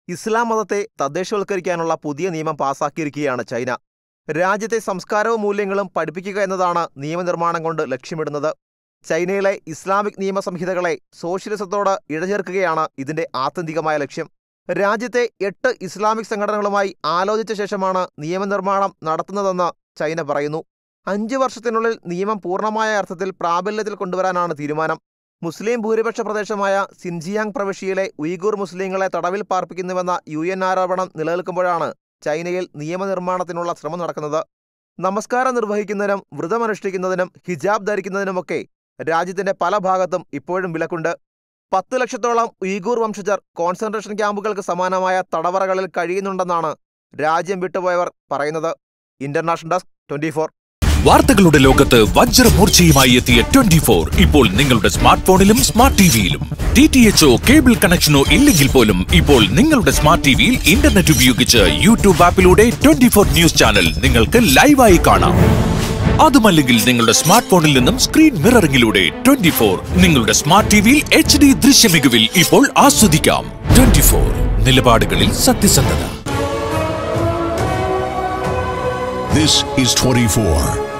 ഇസ്ലാം മതത്തെ തദ്ദേശവൽക്കരിക്കാനുള്ള പുതിയ നിയമം പാസാക്കിയിരിക്കുകയാണ് ചൈന രാജ്യത്തെ സംസ്കാരവും മൂല്യങ്ങളും പഠിപ്പിക്കുക എന്നതാണ് നിയമനിർമ്മാണം കൊണ്ട് ലക്ഷ്യമിടുന്നത് ചൈനയിലെ ഇസ്ലാമിക് നിയമസംഹിതകളെ സോഷ്യലിസത്തോട് ഇഴചേർക്കുകയാണ് ഇതിന്റെ ആത്യന്തികമായ ലക്ഷ്യം രാജ്യത്തെ എട്ട് ഇസ്ലാമിക് സംഘടനകളുമായി ആലോചിച്ച ശേഷമാണ് നിയമനിർമ്മാണം നടത്തുന്നതെന്ന് ചൈന പറയുന്നു അഞ്ചു വർഷത്തിനുള്ളിൽ നിയമം പൂർണ്ണമായ അർത്ഥത്തിൽ പ്രാബല്യത്തിൽ കൊണ്ടുവരാനാണ് തീരുമാനം മുസ്ലിം ഭൂരിപക്ഷ പ്രദേശമായ സിൻജിയാങ് പ്രവിശ്യയിലെ ഉയ്ഗൂർ മുസ്ലിങ്ങളെ തടവിൽ പാർപ്പിക്കുന്നുവെന്ന യു എൻ ആരോപണം നിലനിൽക്കുമ്പോഴാണ് ചൈനയിൽ നിയമനിർമ്മാണത്തിനുള്ള ശ്രമം നടക്കുന്നത് നമസ്കാരം നിർവഹിക്കുന്നതിനും വ്രതമനുഷ്ഠിക്കുന്നതിനും ഹിജാബ് ധരിക്കുന്നതിനുമൊക്കെ രാജ്യത്തിന്റെ പല ഭാഗത്തും ഇപ്പോഴും വിലക്കുണ്ട് പത്ത് ലക്ഷത്തോളം ഉയ്ഗൂർ വംശജർ കോൺസെൻട്രേഷൻ ക്യാമ്പുകൾക്ക് സമാനമായ തടവറകളിൽ കഴിയുന്നുണ്ടെന്നാണ് രാജ്യം വിട്ടുപോയവർ പറയുന്നത് ഇന്റർനാഷണൽ ഡെസ്ക് ട്വന്റി വാർത്തകളുടെ ലോകത്ത് വജ്രമൂർച്ചയുമായി എത്തിയ ട്വന്റി ഫോർ ഇപ്പോൾ നിങ്ങളുടെ സ്മാർട്ട് ഫോണിലും സ്മാർട്ട് ടിവിയിലും ഡി ടി എച്ച്ഒ കേബിൾ കണക്ഷനോ ഇല്ലെങ്കിൽ പോലും ഇപ്പോൾ നിങ്ങളുടെ സ്മാർട്ട് ടിവിയിൽ ഇന്റർനെറ്റ് ഉപയോഗിച്ച് യൂട്യൂബ് ആപ്പിലൂടെ ട്വന്റി ഫോർ ന്യൂസ് ചാനൽ നിങ്ങൾക്ക് ലൈവായി കാണാം അതുമല്ലെങ്കിൽ നിങ്ങളുടെ സ്മാർട്ട് ഫോണിൽ നിന്നും സ്ക്രീൻ മിററിംഗിലൂടെ ട്വന്റി ഫോർ നിങ്ങളുടെ സ്മാർട്ട് ടിവിയിൽ എച്ച് ഡി ദൃശ്യമികവിൽ ഇപ്പോൾ ആസ്വദിക്കാം ട്വന്റി ഫോർ നിലപാടുകളിൽ സത്യസന്ധത This is 24.